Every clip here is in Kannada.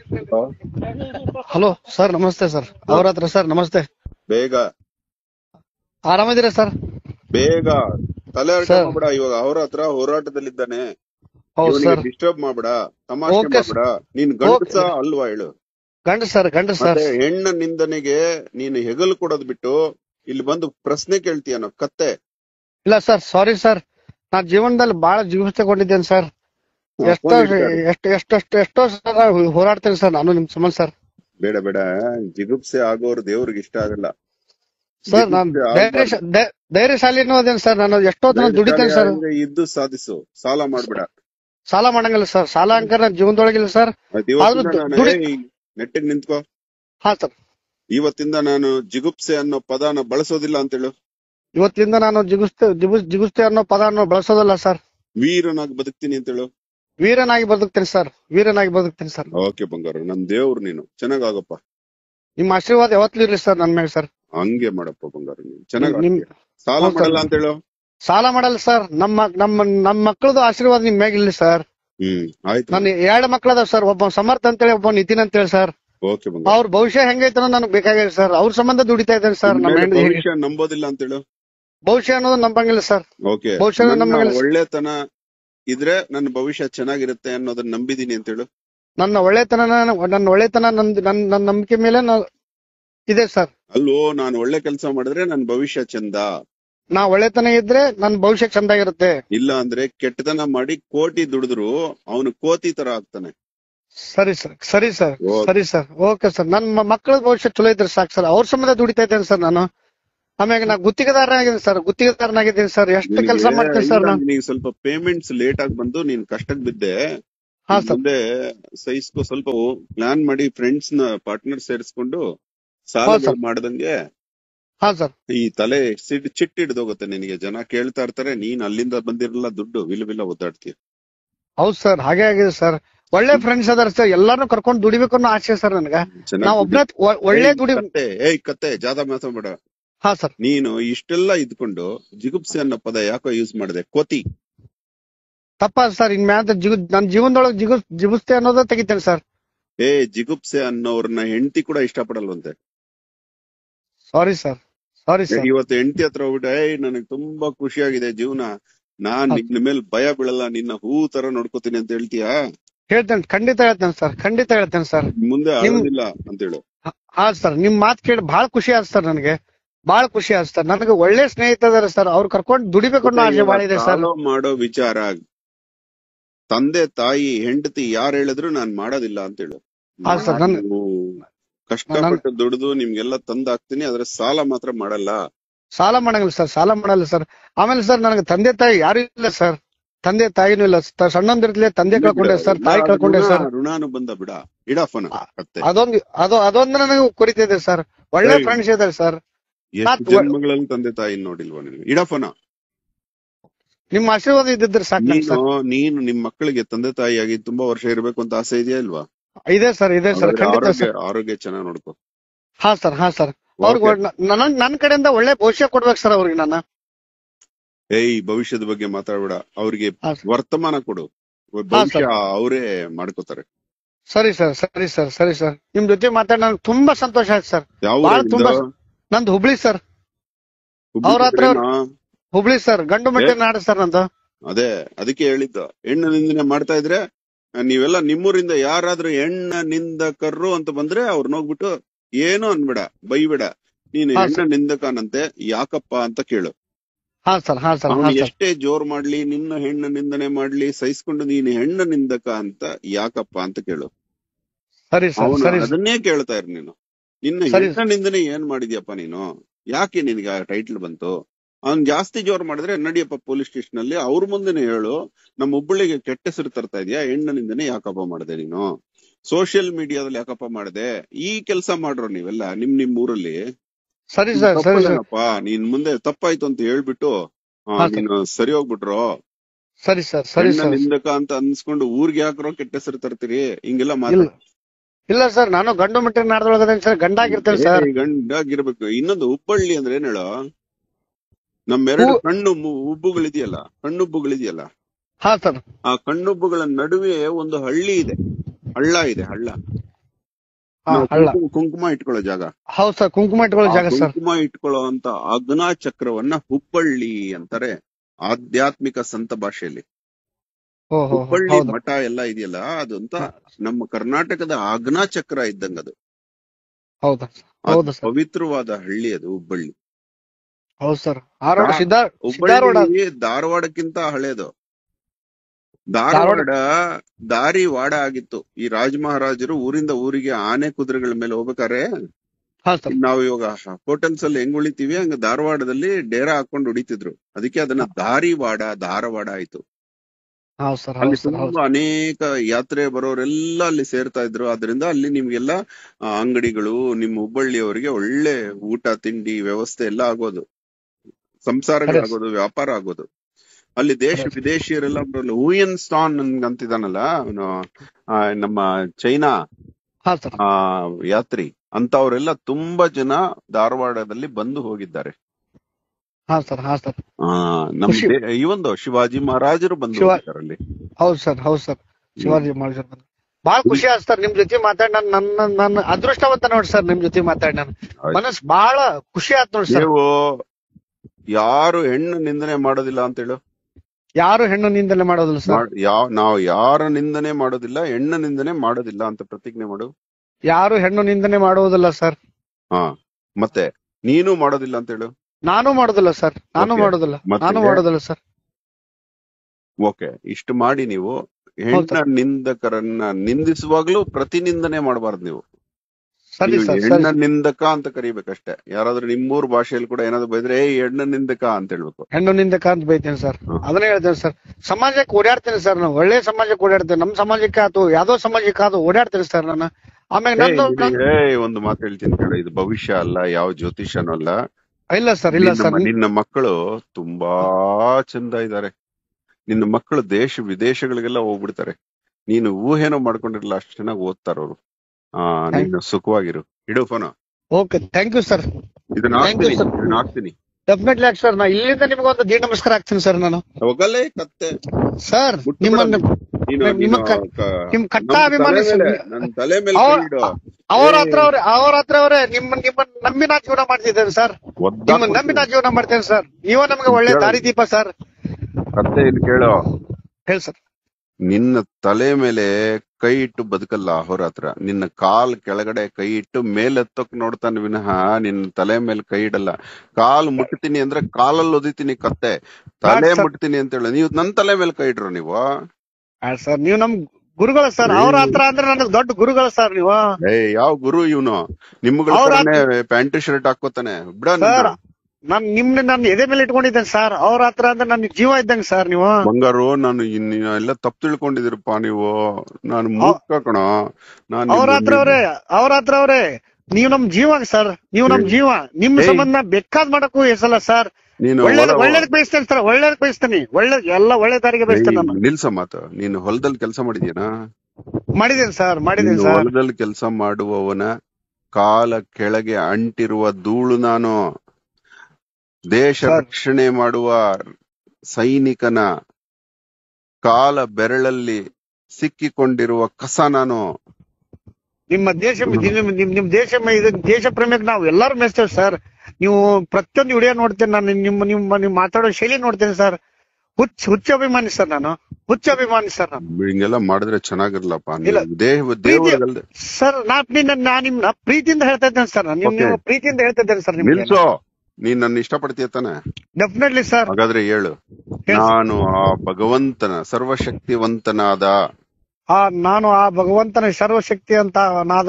ಹಲೋ ಸರ್ ನಮಸ್ತೆ ಸರ್ ಅವ್ರ ಹತ್ರ ಸರ್ ನಮಸ್ತೆ ಬೇಗ ಆರಾಮಿದ್ದೀರಾ ಸರ್ ಬೇಗ ತಲೆ ಹರಟೆ Sir. ಮಾಡ್ಬೇಡ ಇವಾಗ ಅವ್ರ ಹತ್ರ ಹೋರಾಟದಲ್ಲಿದ್ದಾನೆ ಹೌದು ಇವನಿಗೆ ಸರ್ ಡಿಸ್ಟರ್ಬ್ ಮಾಡ್ಬೇಡ ತಮಾಷೆ Okay, sir. ಮಾಡ್ಬೇಡ ನೀನ್ ಗಂಡಸ Okay. ಅಲ್ವಾ ಹೇಳು ಗಂಡ ಸರ್ ಗಂಡ ಸರ್ ಮತ್ತೆ ಹೆಣ್ಣ ನಿಂದನೆಗೆ ನೀನು ಹೆಗಲು ಕೊಡೋದ್ ಬಿಟ್ಟು ಇಲ್ಲಿ ಬಂದು ಪ್ರಶ್ನೆ ಕೇಳ್ತೀಯನೋ ಕತ್ತೆ ಇಲ್ಲ ಸರ್ ಸಾರಿ ಸರ್ ನಾ ಜೀವನದಲ್ಲಿ ಬಹಳ ಜೀವಿಸ್ತಕೊಂಡಿದ್ದೇನೆ ಸರ್ ಹಾ, ಎಷ್ಟೋ phone ಇಟ್ಟಾರೆ. ಎಷ್ಟು ಎಷ್ಟೆಷ್ಟು ಎಷ್ಟೋ ಸಲ ಹೋರಾಡ್ತೇನೆ ಸರ್ ನಾನು ನಿಮ್ ಸಂಬಂಧ ಸರ್ ಬೇಡ ಬೇಡ ಜಿಗುಪ್ಸೆ ಆಗೋರು ದೇವ್ರಿಗೆ ಇಷ್ಟ ಆಗಲ್ಲ ಸರ್ ನಾನು ಜಿಗುಪ್ಸೆ ಧೈರ್ಯ ಆಗ್ಬಾರ್ದು. ಧೈ- ಧೈರ್ಯಶಾಲಿನೂ ಅದೇನು ಸರ್ ನಾನು ಎಷ್ಟೋ ದಿನ ದುಡಿತೇನೆ ಸರ್ ಧೈರ್ಯಶಾಲಿ ಇದ್ದು ಸಾಧಿಸು ಸಾಲ ಮಾಡ್ಬೇಡ ಸಾಲ ಮಾಡಂಗಿಲ್ಲ ಸರ್ ಸಾಲ ಅಂಕರ್ ನನ್ನ ಜೀವನದೊಳಗಿಲ್ಲ ಸರ್ ಅದ್ ಇವತ್ತಿಂದ ಆದ್ರೂ ನಾನು ದುಡಿ- ಏಯ್, ನೆಟ್ಟಿಗ್ ನಿಂತ್ಕೋ ಹಾ ಸರ್ ಇವತ್ತಿಂದ ನಾನು ಜಿಗುಪ್ಸೆ ಅನ್ನೋ ಪದನ ಬಳಸೋದಿಲ್ಲ ಅಂತೇಳು ಇವತ್ತಿಂದ ನಾನು ಜಿಗುಸ್ತೆ ಜಿಗುಸ್ ಜಿಗುಸ್ತೆ ಅನ್ನೋ ಪದವನ್ನು ಬಳಸೋದಲ್ಲ ಸರ್ ವೀರನಾಗಿ ಬದುಕ್ತೀನಿ ಅಂತೇಳು ವೀರನಾಗಿ ಬದುಕ್ತೇನೆ ಸರ್ ವೀರನಾಗಿ ಬದುಕ್ತೇನೆ ಸರ್ ಓಕೆ ಬಂಗಾರ ನನ್ ದೇವ್ರು ನೀನು ಚೆನ್ನಾಗಾಗಪ್ಪ ನಿಮ್ಮ ಆಶೀರ್ವಾದ ಯಾವತ್ತೂ ಇರ್ಲಿ ಸರ್ ನನ್ ಮೇಲೆ ಸರ್ ಹಂಗೆ ಮಾಡಪ್ಪ ಬಂಗಾರ ನೀನು ಚೆನ್ನಾಗ್ ನಿಮ್ ಆಗ್ತೀಯ. ಸಾಲ ಹೌದ್ ಸರ್. ಮಾಡಲ್ಲ ಅಂತೇಳು ಸಾಲ ಮಾಡಲ್ಲ ಸರ್ ನಮ್ಮ ನಮ್ಮ ನಮ್ಮ ಮಕ್ಕಳದು ಆಶೀರ್ವಾದ ನಿಮ್ ಮ್ಯಾಗ ಇಲ್ಲ ಸರ್ ಹ್ಮ್ ಆಯ್ತು ನನ್ನ ಎರಡು ಮಕ್ಕಳದಾವ ಸರ್ ಒಬ್ಬ ಸಮರ್ಥ ಅಂತೇಳಿ ಒಬ್ಬ ನಿತಿನ್ ಅಂತೇಳಿ ಸರ್ ಓಕೆ ಬಂಗಾರ ಅವ್ರ ಭವಿಷ್ಯ ಹೆಂಗೈತನೋ ನನಗೆ ಬೇಕಾಗಿಲ್ಲ ಸರ್ ಅವ್ರ ಸಂಬಂಧ ದುಡಿತಾ ಇದ್ದೇನೆ ಸರ್ ನಮ್ಮ ಇನ್ಮೇಲೆ ಹೆಂಡತಿ ಹೇಗೆ ಭವಿಷ್ಯ ನಂಬೋದಿಲ್ಲ ಅಂತೇಳು ಭವಿಷ್ಯ ಅನ್ನೋದು ನಂಬಂಗಿಲ್ಲ ಸರ್ ಓಕೆ ಭವಿಷ್ಯ ನನ್ನ ನಂಬಂಗಿಲ್ಲ ಸರ್. ಒಳ್ಳೆತನ ಇದ್ರೆ ನನ್ನ ಭವಿಷ್ಯ ಚೆನ್ನಾಗಿರುತ್ತೆ ಅನ್ನೋದನ್ನ ನಂಬಿದೀನಿ ಅಂತೇಳು ನನ್ನ ಒಳ್ಳೆತನ ನನ್ನ ಒಳ್ಳೆತನ ನನ್ ನನ್ನ ನನ್ನ ನಂಬಿಕೆ ಮೇಲೆ ನಾ- ಇದೆ ಸರ್ ಅಲ್ವೋ ನಾನು ಒಳ್ಳೆ ಕೆಲಸ ಮಾಡಿದ್ರೆ ನನ್ನ ಭವಿಷ್ಯ ಚಂದ ನಾ ಒಳ್ಳೆತನ ಇದ್ರೆ ನನ್ನ ಭವಿಷ್ಯ ಚಂದಾಗಿರುತ್ತೆ ಇಲ್ಲ ಅಂದ್ರೆ ಕೆಟ್ಟತನ ಮಾಡಿ ಕೋಟಿ ದುಡಿದ್ರು ಅವನು ಕೋತಿ ತರ ಆಗ್ತಾನೆ ಸರಿ ಸರ್ ಸರಿ ಸರ್ ಓಕೆ. ಸರಿ ಸರ್ ಓಕೆ ಸರ್ ನನ್ನ ಮಕ್ಕಳ ಭವಿಷ್ಯ ಚಲೋ ಇದ್ರೆ ಸಾಕು ಸರ್ ಅವ್ರ ಸಂಬಂಧ ದುಡಿತಾ ಇದ್ದೇನೆ ಸರ್ ನಾನು ಆಮ್ಯಾಗ ನಾ ಗುತ್ತಿಗೆದಾರನಾಗಿದ್ದೀನಿ ಸರ್ ಗುತ್ತಿಗೆದಾರನಾಗಿದ್ದೀನಿ ಸರ್ ಎಷ್ಟು ಕೆಲಸ ನಿನಗೆ ಮಾಡ್ತೀನಿ ಸರ್ ಇಲ್ಲ, ನಾನು ನಿನಗೆ ಸ್ವಲ್ಪ ಪೇಮೆಂಟ್ಸ್ ಲೇಟ್ ಆಗಿ ಬಂದು ನೀನ್ ಕಷ್ಟಕ್ ಬಿದ್ದೆ ಹಾ ಇನ್ ಸರ್ ಮುಂದೆ ಸೈಸ್ಕೋ ಸ್ವಲ್ಪ ಪ್ಲಾನ್ ಮಾಡಿ ಫ್ರೆಂಡ್ಸ್ ನ ಪಾರ್ಟ್ನರ್ ಸೇರಿಸ್ಕೊಂಡು ಸಾಲ ಹೌದ್ ಸರ್. ಮಾಡ್ದಂಗೆ ಹಾ ಸರ್ ಈ ತಲೆ ಸಿಡ್ ಚಿಟ್ ಹಿಡ್ದೋಗುತ್ತೆ ನಿನಗೆ ಜನ ಕೇಳ್ತಾ ಇರ್ತಾರೆ ನೀನ್ ಅಲ್ಲಿಂದ ಬಂದಿರಲ್ಲ ದುಡ್ಡು ವಿಲ ವಿಲ ಒದ್ದಾಡ್ತೀಯ ಹೌದು ಸರ್ ಹಾಗೆ ಆಗಿದೆ ಸರ್ ಒಳ್ಳೆ ಫ್ರೆಂಡ್ಸ್ ಅದಾರ ಸರ್ ಎಲ್ಲಾರನು ಕರ್ಕೊಂಡು ದುಡಿಬೇಕು ಅನ್ನೋ ಆಸೆ ಸರ್ ನನಗ ಚೆನ್ನಾಗ್ ನಾವ್ ಒಬ್ನೇ ಒ- ಒಳ್ಳೆ ಏಯ್ ದುಡಿ ಕತ್ತೆ ಏಯ್ ಕತ್ತೆ ಜಾದ ಮಾತಾಡ್ಬೇಡ ಹಾ ಸರ್ ನೀನು ಇಷ್ಟೆಲ್ಲ ಇದ್ಕೊಂಡು ಜಿಗುಪ್ಸೆ ಅನ್ನೋ ಪದ ಯಾಕೋ ಯೂಸ್ ಮಾಡಿದೆ ಕೋತಿ ತಪ್ಪ ಸರ್ ಇನ್ ಮ್ಯಾಲ ಜಿಗು ನನ್ನ ಜೀವನದೊಳಗೆ ಜಿಗು ಜಿಗುಸ್ತೆ ಅನ್ನೋದ ತೆಗಿತೇನೆ ಸರ್ ಏ ಜಿಗುಪ್ಸೆ ಅನ್ನೋರ್ನ ಹೆಂಡತಿ ಕೂಡ ಇಷ್ಟಪಡಲ್ವಂತೆ ಸಾರಿ ಸರ್ ಸಾರಿ ಸರ್ ಇವತ್ತು ಹೆಂಡತಿ ಹತ್ರ ಹೋಗ್ಬಿಟ್ಟು ಏಯ್ ನನಗೆ ತುಂಬಾ ಖುಷಿಯಾಗಿದೆ ಜೀವನ ನಾನ್ ಹೌದು. ನಿನ್ನ ಮೇಲೆ ಭಯ ಬೀಳಲ್ಲ ನಿನ್ನ ಹೂ ತರ ನೋಡ್ಕೋತೀನಿ ಅಂತ ಹೇಳ್ತೀಯಾ ಹೇಳ್ತೇನೆ ಖಂಡಿತ ಹೇಳ್ತೇನೆ ಸರ್ ಖಂಡಿತ ಹೇಳ್ತೇನೆ ಸರ್ ಮುಂದೆ ನಿಮ್- ಆಗೋದಿಲ್ಲ ಅಂತೇಳು ಹಾ ಸರ್ ನಿಮ್ ಮಾತ್ ಕೇಳಿ ಬಹಳ ಖುಷಿ ಆಯ್ತು ಸರ್ ನನಗೆ ಬಹಳ ಖುಷಿ ಆಯ್ತು ಸರ್ ನನಗೆ ಒಳ್ಳೆ ಸ್ನೇಹಿತ ಅದಾರ ಸರ್ ಅವ್ರು ಕರ್ಕೊಂಡು ದುಡಿಬೇಕು ಅನ್ನೋ ಆಸೆ ಬಹಳ ಇದೆ ಸರ್ Follow ಮಾಡೋ ವಿಚಾರ ತಂದೆ ತಾಯಿ ಹೆಂಡತಿ ಯಾರು ಹೇಳಿದ್ರು ನಾನ್ ಮಾಡೋದಿಲ್ಲ ಅಂತೇಳು ಹಾ ಸರ್, ನನ್- ನಾನು ಕಷ್ಟಪಟ್ಟು ದುಡಿದು ನಿಮ್ಗೆಲ್ಲ ತಂದ್ ಹಾಕ್ತೀನಿ ಆದ್ರೆ ಸಾಲ ಮಾತ್ರ ಮಾಡಲ್ಲ ಸಾಲ ಮಾಡಂಗಿಲ್ಲ ಸರ್ ಸಾಲ ಮಾಡಲ್ಲ ಸರ್ ಆಮೇಲೆ ಸರ್ ನನಗೆ ತಂದೆ ತಾಯಿ ಯಾರು ಇಲ್ಲ ಸರ್ ತಂದೆ ತಾಯಿನೂ ಇಲ್ಲ ತ- ಸಣ್ಣಂದಿರ್ಲಿ ತಂದೆ ಕಳ್ಕೊಂಡೆ ಸರ್ ತಾಯಿ ಕಳ್ಕೊಂಡೆ ಸರ್ ಋಣ- ಋಣಾನು ಬಂದ ಬಿಡ ಇಡ ಫೋನ್ ಕತ್ತೆ ಅದೊಂದು ಅದು ಅದೊಂದು ನನಗೆ ಕುರಿತಿದೆ ಸರ್ ಒಳ್ಳೆ ಏಯ್. ಫ್ರೆಂಡ್ಸ್ ಇದಾರೆ ಸರ್ ಎಷ್ಟು ಮತ್ತ್ ಜನ್ಮಗಳಲ್ಲಿ ತಂದೆ ತಾಯಿ ನೋಡಿಲ್ವಾ ನಿನಗೆ ಇಡ ಫೋನ ನಿಮ್ಮ ಆಶೀರ್ವಾದ ಇದ್ದಿದ್ರೆ ಸಾಕು ನಂಗೆ ನೀನು ಸರ್ ನೀನು ನಿಮ್ ಮಕ್ಕಳಿಗೆ ತಂದೆ ತಾಯಿಯಾಗಿ ತುಂಬಾ ವರ್ಷ ಇರ್ಬೇಕು ಅಂತ ಆಸೆ ಇದೆಯಾ ಇಲ್ವಾ ಇದೆ ಸರ್ ಇದೆ ಸರ್ ಹಾಗಾದ್ರೆ ಖಂಡಿತ ಆರೋಗ್ಯ ಸರ್ ಆರೋಗ್ಯ ಚೆನ್ನಾಗ್ ನೋಡ್ಕೊ ಹಾ ಸರ್ ಹಾ ಸರ್ ಅವ್ರಿಗೆ Okay. ನನ್ ನನ್ ಕಡೆಯಿಂದ ಒಳ್ಳೆ ಭವಿಷ್ಯ ಕೊಡ್ಬೇಕು ಸರ್ ಅವ್ರಿಗೆ ನಾನು ಏಯ್ ಭವಿಷ್ಯದ ಬಗ್ಗೆ ಮಾತಾಡ್ಬೇಡ ಅವ್ರಿಗೆ ಹಾ ಸರ್. ವರ್ತಮಾನ ಕೊಡು ಹಾ, ಭವಿಷ್ಯ ಸರ್. ಅವರೇ ಮಾಡ್ಕೋತಾರೆ ಸರಿ ಸರ್ ಸರಿ ಸರ್ ಸರಿ ಸರ್ ನಿಮ್ ಜೊತೆ ಮಾತಾಡಿ ನನಗೆ ತುಂಬಾ ಸಂತೋಷ ಆಯ್ತು ಸರ್ ಯಾವ ಬಾಳ್ ಊರಿಂದ? ತುಂಬಾ ನಂದು ಹುಬ್ಳಿ ಸರ್ ಹುಬ್ಳಿ ಅವ್ರ ಹತ್ರ ಕಡೆನಾ? ಹುಬ್ಳಿ ಸರ್ ಗಂಡು ಮಟ್ಟಿ ನಾಡು ಸರ್ ನಂದು ಅದೇ ಅದಕ್ಕೆ ಹೇಳಿದ್ದು ಹೆಣ್ಣು ನಿಂದನೆ ಮಾಡ್ತಾ ಇದ್ರೆ ಆ, ನೀವೆಲ್ಲ ನಿಮ್ಮೂರಿಂದ ಯಾರಾದ್ರೂ ಹೆಣ್ಣ ನಿಂದಕರು ಅಂತ ಬಂದ್ರೆ ಅವ್ರನ್ನ ಹೋಗ್ಬಿಟ್ಟು ಏನು ಅನ್ಬೇಡ ಬೈಬೇಡ ನೀನು ಹಾ, ಹೆಣ್ಣ ನಿಂದಕನಂತೆ ಯಾಕಪ್ಪ ಅಂತ ಕೇಳು ಹಾ ಸರ್ ಹಾ ಸರ್ ಹಾ ಅವನು ಸರ್ ಎಷ್ಟೇ ಜೋರ್ ಮಾಡ್ಲಿ ನಿನ್ನ ಹೆಣ್ಣ ನಿಂದನೆ ಮಾಡ್ಲಿ ಸಹಿಸ್ಕೊಂಡು ನೀನು ಹೆಣ್ಣ ನಿಂದಕ ಅಂತ ಯಾಕಪ್ಪ ಅಂತ ಕೇಳು ಸರಿ ಸರ್ ಅವನು ಸರಿ ಸರ್ ಅದನ್ನೇ ಕೇಳ್ತಾ ಇರ್ ನೀನು ನಿನ್ನ ಸರಿ. ಹೆಣ್ಣ ನಿಂದನೆ ಏನ್ ಮಾಡಿದ್ಯಪ್ಪ ನೀನು ಯಾಕೆ ನಿನ್ಗೆ ಆ ಟೈಟ್ಲ್ ಬಂತು ಅವ್ನ್ ಜಾಸ್ತಿ ಜೋರ್ ಮಾಡಿದ್ರೆ ನಡಿಯಪ್ಪ ಪೊಲೀಸ್ ಸ್ಟೇಷನ್ ಅಲ್ಲಿ ಅವ್ರ ಮುಂದೆನೆ ಹೇಳು ನಮ್ಮ ಹುಬ್ಬಳ್ಳಿಗೆ ಕೆಟ್ಟ ಹೆಸರು ತರ್ತಾ ಇದೀಯಾ ಹೆಣ್ಣ ನಿಂದನೆ ಯಾಕಪ್ಪ ಮಾಡಿದೆ ನೀನು ಸೋಷಿಯಲ್ ಮೀಡಿಯಾದಲ್ಲಿ ಯಾಕಪ್ಪ ಮಾಡಿದೆ ಈ ಕೆಲಸ ಮಾಡ್ರೋ ನೀವೆಲ್ಲ ನಿಮ್ ನಿಮ್ ಊರಲ್ಲಿ ಸರಿ ಸರ್ ಸರಿ ಸರ್ ತಪ್ಪದೇನಪ್ಪ ನೀನ್ ಮುಂದೆ ತಪ್ಪಾಯ್ತು ಅಂತ ಹೇಳ್ಬಿಟ್ಟು ಆ, ಹಾ, ಸರ್. ನೀನು ಸರಿ ಹೋಗ್ಬಿಟ್ರೋ ಸರಿ ಸರ್ ಸರಿ ಹೆಣ್ಣ ಸರ್ ನಿಂದಕ ಅಂತ ಅನ್ಸ್ಕೊಂಡು ಊರ್ಗೆ ಯಾಕ್ರೋ ಕೆಟ್ಟ ಹೆಸರು ತರ್ತೀರಿ ಹಿಂಗೆಲ್ಲ ಇಲ್ಲ ಮಾತಾಡ ಇಲ್ಲ ಸರ್ ನಾನು ಗಂಡು ಮಟ್ಟಿ ನಾಡ್ದೊಳಗದೇನೆ ಸರ್ ಗಂಡಾಗಿರ್ತೇನೆ ಸರ್ ಗಂಡಾಗಿರ್ಬೇಕು ಇನ್ನೊಂದು ಹುಬ್ಬಳ್ಳಿ ಅಂದ್ರೆ ಏನ್ ಹೇಳೋ ನಮ್ಮೆರಡು ಹೂ- ಕಣ್ಣು ಮು- ಉಬ್ಬುಗಳಿದೆಯಲ್ಲ ಕಣ್ಣುಬ್ಬುಗಳಿದೆಯಲ್ಲ ಹಾ ಸರ್ ಆ ಕಣ್ಣುಬ್ಬುಗಳ ನಡುವೆ ಒಂದು ಹಳ್ಳಿ ಇದೆ ಹಳ್ಳ ಇದೆ ಹಳ್ಳ ಹಾ ನಾವು ಹಳ್ಳ ಕುಂಕುಮ- ಕುಂಕುಮ ಇಟ್ಕೊಳ್ಳೋ ಜಾಗ ಹೌದ್ ಸರ್ ಕುಂಕುಮ ಇಟ್ಕೊಳ್ಳೋ ಆ ಜಾಗ ಸರ್ ಕುಂಕುಮ ಇಟ್ಕೊಳ್ಳೋ ಅಂತ ಅಗ್ನಾ ಚಕ್ರವನ್ನ ಹುಬ್ಬಳ್ಳಿ ಅಂತಾರೆ ಆಧ್ಯಾತ್ಮಿಕ ಸಂತ ಭಾಷೆಯಲ್ಲಿ ಓ ಹೋ ಹುಬ್ಬಳ್ಳಿ ಹೌದು ಮಠ ಎಲ್ಲ ಇದೆಯಲ್ಲ ಅದು ಅಂತ ಹಾ. ನಮ್ಮ ಕರ್ನಾಟಕದ ಆಜ್ಞಾ ಚಕ್ರ ಇದ್ದಂಗ ಅದು ಹೌದಾ ಅದ್ ಹೌದು ಸರ್ ಪವಿತ್ರವಾದ ಹಳ್ಳಿ ಅದು ಹುಬ್ಬಳ್ಳಿ ಹೌದು ಸರ್ ಧಾರವಾಡ ದಾ- ಸಿದ್ಧಾರ್ ಸಿದ್ಧಾರೂಢ ಹುಬ್ಬಳ್ಳಿ ಧಾರವಾಡಕ್ಕಿಂತ ಹಳೇದು ಧಾರವಾಡ ದಾರಿ ವಾಡ ಆಗಿತ್ತು ಈ ರಾಜ ಮಹಾರಾಜರು ಊರಿಂದ ಊರಿಗೆ ಆನೆ ಕುದುರೆಗಳ ಮೇಲೆ ಹೋಗ್ಬೇಕಾರೆ ಹಾ ಸರ್ ನಾವು ಇವಾಗ ಹೋಟೆಲ್ಸ್ ಅಲ್ಲಿ ಹೆಂಗ್ ಉಳಿತೀವಿ ಹಂಗ ಧಾರವಾಡದಲ್ಲಿ ಡೇರಾ ಹಾಕೊಂಡು ಉಳಿತಿದ್ರು ಅದಕ್ಕೆ ಅದನ್ನ ದಾರಿವಾಡ ಧಾರವಾಡ ಆಯ್ತು ಹೌದು ಸರ್ ಅಲ್ಲಿ ಹೌದು ಸರ್ ಹೌದು ತುಂಬಾ ಅನೇಕ ಯಾತ್ರೆ ಬರೋರೆಲ್ಲ ಅಲ್ಲಿ ಸೇರ್ತಾ ಇದ್ರು ಅದರಿಂದ ಅಲ್ಲಿ ನಿಮ್ಗೆಲ್ಲ ಆ, ಅಂಗಡಿಗಳು ನಿಮ್ಮ ಹುಬ್ಬಳ್ಳಿಯವರಿಗೆ ಒಳ್ಳೆ ಊಟ ತಿಂಡಿ ವ್ಯವಸ್ಥೆ ಎಲ್ಲ ಆಗೋದು ಸಂಸಾರಗಳಾಗೋದು ವ್ಯಾಪಾರ ಆಗೋದು ಅಲ್ಲಿ ದೇಶ ಖರೆ. ವಿದೇಶಿಯರೆಲ್ಲ ಬರಲ್ಲ ಹೂಯನ್ ಸ್ಟಾನ್ ಅಂತಿದಾನಲ್ಲ ಅವನು ಆ, ನಮ್ಮ ಚೈನಾ ಹಾ ಸರ್ ಆ ಯಾತ್ರಿ ಅಂತವ್ರೆಲ್ಲ ತುಂಬಾ ಜನ ಧಾರವಾಡದಲ್ಲಿ ಬಂದು ಹೋಗಿದ್ದಾರೆ ಹಾ ಸರ್ ಹಾ ಸರ್ ಆ ನಮ್ ಖುಷಿ. ದೇ- ಈ ಒಂದು ಶಿವಾಜಿ ಮಹಾರಾಜರು ಬಂದು ಶಿವ- ಹೋಗಿದ್ದಾರೆ ಅಲ್ಲಿ ಹೌದು ಸರ್ ಹೌದು ಸರ್ ಶಿವಾಜಿ ಮಹಾರಾಜ್ ಬಹಳ ಖುಷಿ ಆಯ್ತು ಸರ್ ನಿಮ್ ಜೊತೆ ಮಾತಾಡಿ ನನ್ ನನ್ನ ನನ್ನ ಅದೃಷ್ಟವಂತ ನೋಡಿ ಸರ್ ನಿಮ್ ಜೊತೆ ಮಾತಾಡಿ ನಾನು ಆಯ್ತು. ಮನಸ್ ಬಹಳ ಖುಷಿ ಆಯ್ತು ನೋಡಿ ಸರ್ ನೀವು ಯಾರು ಹೆಣ್ಣು ನಿಂದನೆ ಮಾಡೋದಿಲ್ಲ ಅಂತ ಹೇಳು ಯಾರು ಹೆಣ್ಣು ನಿಂದನೆ ಮಾಡೋದಿಲ್ಲ ಸರ್ ಮಾಡ್- ಯಾವ ನಾವು ಯಾರ ನಿಂದನೆ ಮಾಡೋದಿಲ್ಲ ಹೆಣ್ಣು ನಿಂದನೆ ಮಾಡೋದಿಲ್ಲ ಅಂತ ಪ್ರತಿಜ್ಞೆ ಮಾಡು ಯಾರು ಹೆಣ್ಣು ನಿಂದನೆ ಮಾಡುವುದಿಲ್ಲ ಸರ್ ಹಾ ಮತ್ತೆ ನೀನು ಮಾಡೋದಿಲ್ಲ ಅಂತ ಹೇಳು ನಾನು ಮಾಡೋದಿಲ್ಲ ಸರ್ ನಾನು Okay. ಮಾಡೋದಿಲ್ಲ ಮತ್ತೆ? ನಾನು ಮಾಡೋದಿಲ್ಲ ಸರ್ ಓಕೆ ಇಷ್ಟು ಮಾಡಿ ನೀವು ಹೆಣ್ಣ ನಿಂದಕರನ್ನ ನಿಂದಿಸುವಾಗ್ಲೂ ಪ್ರತಿನಿಂದನೆ ಮಾಡಬಾರ್ದು ನೀವು ಸರಿ ನೀವು ಸರ್ ಹೆಣ್ಣ ಸರಿ ನಿಂದಕ ಅಂತ ಕರಿಬೇಕಷ್ಟೇ ಯಾರಾದ್ರೂ ನಿಮ್ಮೂರ್ ಭಾಷೆಯಲ್ಲಿ ಕೂಡ ಏನಾದ್ರು ಬೈದ್ರೆ ಏ ಹೆಣ್ಣ ನಿಂದಕ ಅಂತ ಹೇಳ್ಬೇಕು ಹೆಣ್ಣು ನಿಂದಕ ಅಂತ ಬೈತೇನೆ ಸರ್ ಹ್ಮ್. ಅದನ್ನೇ ಹೇಳ್ತೇನೆ ಸರ್ ಸಮಾಜಕ್ಕೆ ಓಡಾಡ್ತೇನೆ ಸರ್ ನಾನು ಒಳ್ಳೆ ಸಮಾಜಕ್ಕೆ ಓಡಾಡ್ತೇನೆ ನಮ್ ಸಮಾಜಕ್ಕೆ ಆತು ಯಾವ್ದೋ ಸಮಾಜಕ್ಕೆ ಆತು ಓಡಾಡ್ತೇನೆ ಸರ್ ನಾನು ಆಮೇಲೆ ಏಯ್, ನಂದು ಇದು- ನನ್- ಏಯ್, ಒಂದು ಮಾತು ಹೇಳ್ತೀನಿ ಕೇಳು ಇದು ಭವಿಷ್ಯ ಅಲ್ಲ ಯಾವ ಜ್ಯೋತಿಷನೂ ಅಲ್ಲ ಇಲ್ಲ ಸರ್ ಇಲ್ಲ ನಿನ್ನ ಸರ್ ಮ- ನಿನ್ನ ಮಕ್ಕಳು ತುಂಬಾ ಚಂದ ಇದ್ದಾರೆ ನಿನ್ನ ಮಕ್ಕಳು ದೇಶ ವಿದೇಶಗಳಿಗೆಲ್ಲ ಹೋಗ್ಬಿಡ್ತಾರೆ ನೀನು ಊಹೆನೋ ಮಾಡ್ಕೊಂಡಿರಲ್ಲ ಅಷ್ಟು ಚೆನ್ನಾಗಿ ಓದ್ತಾರ ಅವರು ಆ ನೀನು ಸುಖವಾಗಿರು ಇಡು phone okay thank you sir ಇದನ್ನ Thank you, ಹಾಕ್ತೀನಿ sir. ಇದನ್ನ ಹಾಕ್ತೀನಿ ಡೆಫಿನೆಟ್ಲಿ ಆಗಿ ಸರ್ ನಾ ಇಲ್ಲಿಂದ ನಿಮ್ಗೆ ಒಂದು ದೀಡ್ ನಮಸ್ಕಾರ ಹಾಕ್ತೀನಿ ಸರ್ ನಾನು ಹೋಗಲೇ ಕತ್ತೆ ಸರ್ ಬಿಟ್ಟು ನಿಮ್ಮನ್ನ ನೀನು ನಿಮ್ಮ ನೀನು ಕ- ಕ- ನಿಮ್ ಕಟ್ಟ ನಮ್ ಅಭಿಮಾನಿ ತಲೆ ಸರ್ ಮೇಲೆ- ನನ್ ತಲೆ ಮೇಲೆ ಅವ್ರ- ಕೈ ಇಡು. ಅವ್ರ ಏ. ಹತ್ರ ಅವ್ರೆ ಅವ್ರ ಹತ್ರ ಅವ್ರೆ ನಿಮ್ಮ ನಿಮ್ಮ ನಂಬಿ ನಾ ಜೀವನ ಮಾಡ್ತಿದ್ದೇನೆ ಸರ್ ಒದ್ದಾಕ್ ನಿಮ್ಮ ನಂಬಿ ನಾ ಬಿಡ್ತೀನಿ. ಜೀವನ ಮಾಡ್ತೇನೆ ಸರ್ ನೀವ ನಮ್ಗೆ ಒಳ್ಳೆ ಕೇಳು. ದಾರಿ ದೀಪ ಸರ್ ಕತ್ತೆ ಇಲ್ಲಿ ಕೇಳೋ ಹೇಳಿ ಸರ್ ನಿನ್ನ ತಲೆ ಮೇಲೆ ಕೈ ಇಟ್ಟು ಬದುಕಲ್ಲ ಅವ್ರ ಹತ್ರ ನಿನ್ನ ಕಾಲ್ ಕೆಳಗಡೆ ಕೈ ಇಟ್ಟು ಮೇಲೆತ್ತಕ್ ನೋಡ್ತಾನೆ ವಿನಃ ನಿನ್ನ ತಲೆ ಮೇಲೆ ಕೈ ಇಡಲ್ಲ ಕಾಲ್ ಮುಟ್ತೀನಿ ಅಂದ್ರೆ ಕಾಲಲ್ಲಿ ಒದಿತೀನಿ ಕತ್ತೆ ತಲೆ sir. ಮುಟ್ತೀನಿ ಅಂತ ಹೇಳಿ ನೀವು ನನ್ ತಲೆ ಮೇಲೆ ಕೈ ಇಡ್ರು ನೀವು ಸರ್ ನೀವು ನಮ್ ಗುರುಗಳ ಸರ್ ಅವ್ರ ಹತ್ರ ಅಂದ್ರೆ ನನಗೆ ದೊಡ್ಡ ಗುರುಗಳ ಸರ್ ನೀವು ಏ ಯಾವ ಗುರು ಇವನು ನಿಮ್ಗಳ ಅವ್ರ ತರನೇ ಪ್ಯಾಂಟ್ ಶರ್ಟ್ ಹಾಕೋತಾನೆ ಬಿಡ ಸರ್ ನಾನ್ ನಿಮ್ನ ನಾನು ಎದೆ ಮೇಲೆ ಇಟ್ಕೊಂಡಿದ್ದೇನೆ ಸರ್ ಅವ್ರ ಹತ್ರ ಅಂದ್ರೆ ನನ್ ಜೀವ ಇದ್ದಂಗೆ ಸರ್ ನೀವು ಬಂಗಾರು ನಾನು ಇನ್ನ ಎಲ್ಲ ತಪ್ಪು ತಿಳ್ಕೊಂಡಿದಿರಪ್ಪ ನೀವು ನಾನು ಮೂರ್ಖ ಕಣ ನಾನು ಅವ್ರ ಹತ್ರ ಅವ್ರೆ ಅವ್ರ ಹತ್ರ ಅವ್ರೆ ನೀವು ನಮ್ ಜೀವ ಸರ್ ನೀವು ನಮ್ ಏಯ್. ಜೀವ ನಿಮ್ ಏಯ್. ಸಂಬಂಧ ಬೇಕಾದ್ ಮಾಡಕ್ಕೂ ಎಸಲ್ಲ ಸರ್ ನೀನು ಒಳ್ಳೇದ್ ಹೊಲ- ಒಳ್ಳೇದಕ್ ಬಯಸ್ತೇನೆ ಸರ್ ಒಳ್ಳೇದಕ್ ಬಯಸ್ತೀನಿ ಒಳ್ಳೆ ಎಲ್ಲ ಒಳ್ಳೆ ದಾರಿಗೆ ಬಯಸ್ತೇನೆ ನಾನು ಏಯ್, ನಿಲ್ಸ ಮಾತು ನೀನು ಹೊಲದಲ್ಲಿ ಕೆಲಸ ಮಾಡಿದ್ಯನಾ ಮಾಡಿದ್ದೇನೆ ಸರ್ ಮಾಡಿದ್ದೇನೆ ನೀನು ಸರ್ ಹೊಲದಲ್ಲಿ ಕೆಲಸ ಮಾಡುವವನ ಕಾಲ ಕೆಳಗೆ ಅಂಟಿರುವ ಧೂಳು ನಾನು ದೇಶ ಸರ್. ರಕ್ಷಣೆ ಮಾಡುವ ಸೈನಿಕನ ಕಾಲ ಬೆರಳಲ್ಲಿ ಸಿಕ್ಕಿಕೊಂಡಿರುವ ಕಸ ನಾನು ನಿಮ್ಮ ದೇಶ ನಿಮ್ ನಿಮ್ ನಿಮ್ ದೇಶ ಇದು ದೇಶ ಪ್ರೇಮಿಗೆ ನಾವು ಎಲ್ಲಾರು ಮೆಚ್ತೇವೆ ಸರ್ ನೀವು ಪ್ರತಿಯೊಂದು ವಿಡಿಯೋ ನೋಡ್ತೇನೆ ನಾನು ನಿಮ್ಮ ನಿಮ್ಮ ನೀವು ಮಾತಾಡೋ ಶೈಲಿ ನೋಡ್ತೇನೆ ಸರ್ ಹುಚ್ಚ ಹುಚ್ಚ ಅಭಿಮಾನಿ ಸರ್ ನಾನು ಹುಚ್ಚ ಅಭಿಮಾನಿ ಸರ್ ನಾನು ಹಿಂಗೆಲ್ಲ ಮಾಡಿದ್ರೆ ಚೆನ್ನಾಗಿರ್ಲಪ್ಪ ಇಲ್ಲ. ನೀವು ದೇಹ ದೇವರಲ್ದೆ ಸರ್ ನಾ ನಿನ್ನ ನಾ ನಿಮ್ ನಾ ಪ್ರೀತಿಯಿಂದ ಹೇಳ್ತಾ ಇದ್ದೇನೆ ಸರ್ ನಿಮ್ Okay. ನೀವು ಪ್ರೀತಿಯಿಂದ ಹೇಳ್ತಾ ಇದ್ದೇನೆ ಸರ್ ನಿಮ್ಗೆ ನಿಲ್ಸೋ ನೀನ್ ನನ್ನ ಇಷ್ಟಪಡ್ತೀಯ ತಾನೆ ಡೆಫಿನೆಟ್ಲಿ ಸರ್ ಹಾಗಾದ್ರೆ ಹೇಳು ಹೇಳಿ. ನಾನು ಆ ಭಗವಂತನ ಸರ್ವಶಕ್ತಿವಂತನಾದ ಆ ನಾನು ಆ ಭಗವಂತನ ಸರ್ವಶಕ್ತಿ ಅಂತ ನಾದ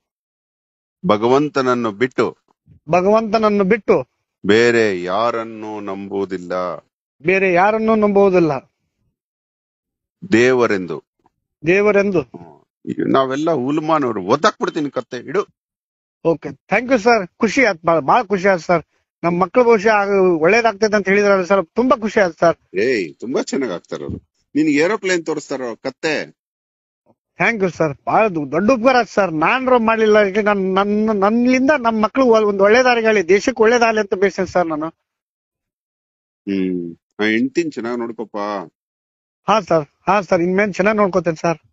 ಭಗವಂತನನ್ನು ಬಿಟ್ಟು ಭಗವಂತನನ್ನು ಬಿಟ್ಟು ಬೇರೆ ಯಾರನ್ನೂ ನಂಬುವುದಿಲ್ಲ ಬೇರೆ ಯಾರನ್ನೂ ನಂಬುವುದಿಲ್ಲ ದೇವರೆಂದು ದೇವರೆಂದು ಈಗ ನಾವೆಲ್ಲ ಹುಲ್ಮಾನವರು ಒದ್ದಾಕ್ಬಿಡ್ತೀನಿ ಕತ್ತೆ ಇಡು ಓಕೆ ಥ್ಯಾಂಕ್ ಯು ಸರ್ ಖುಷಿ ಆಯ್ತು ಬಹಳ ಬಹಳ ಖುಷಿ ಆಯ್ತು ಸರ್ ನಮ್ಮ ಮಕ್ಕಳು ಬಹುಶಃ ಆಗ- ಒಳ್ಳೇದಾಗ್ತೈತೆ ಅಂತ ಹೇಳಿದ್ರಲ್ಲ ಸರ್ ತುಂಬಾ ಖುಷಿ ಆಯ್ತು ಸರ್ ಏಯ್ ತುಂಬಾ ಚೆನ್ನಾಗ್ ಆಗ್ತಾರ ಅವ್ರು ನಿನ್ಗೆ ಏರೋಪ್ಲೇನ್ ತೋರಿಸ್ತಾರ ಕತ್ತೆ ಥ್ಯಾಂಕ್ ಯು ಸರ್ ಬಹಳ ದೊ- ದೊಡ್ಡ ಉಪಕಾರ ಆಯ್ತು ಸರ್ ನಾನ್ರು ಮಾಡ್ಲಿಲ್ಲ ಈಗ ನನ್ ನನ್ನ ನನ್ನಿಂದ ನಮ್ಮ ಮಕ್ಕಳು ಒಂದು ಒಳ್ಳೆ ದಾರಿಗಾಲಿ ದೇಶಕ್ಕೆ ಒಳ್ಳೇದಾಗಲಿ ಅಂತ ಬೇಸೇನೆ ಸರ್ ನಾನು ಹ್ಮ್ ಆ ಹೆಂಡ್ತಿನ್ ಚೆನ್ನಾಗ್ ನೋಡ್ಕೊಪ್ಪ ಹಾ ಸರ್ ಹಾ ಸರ್ ಇನ್ಮೇಲೆ ಚೆನ್ನಾಗಿ ನೋಡ್ಕೋತೇನೆ ಸರ್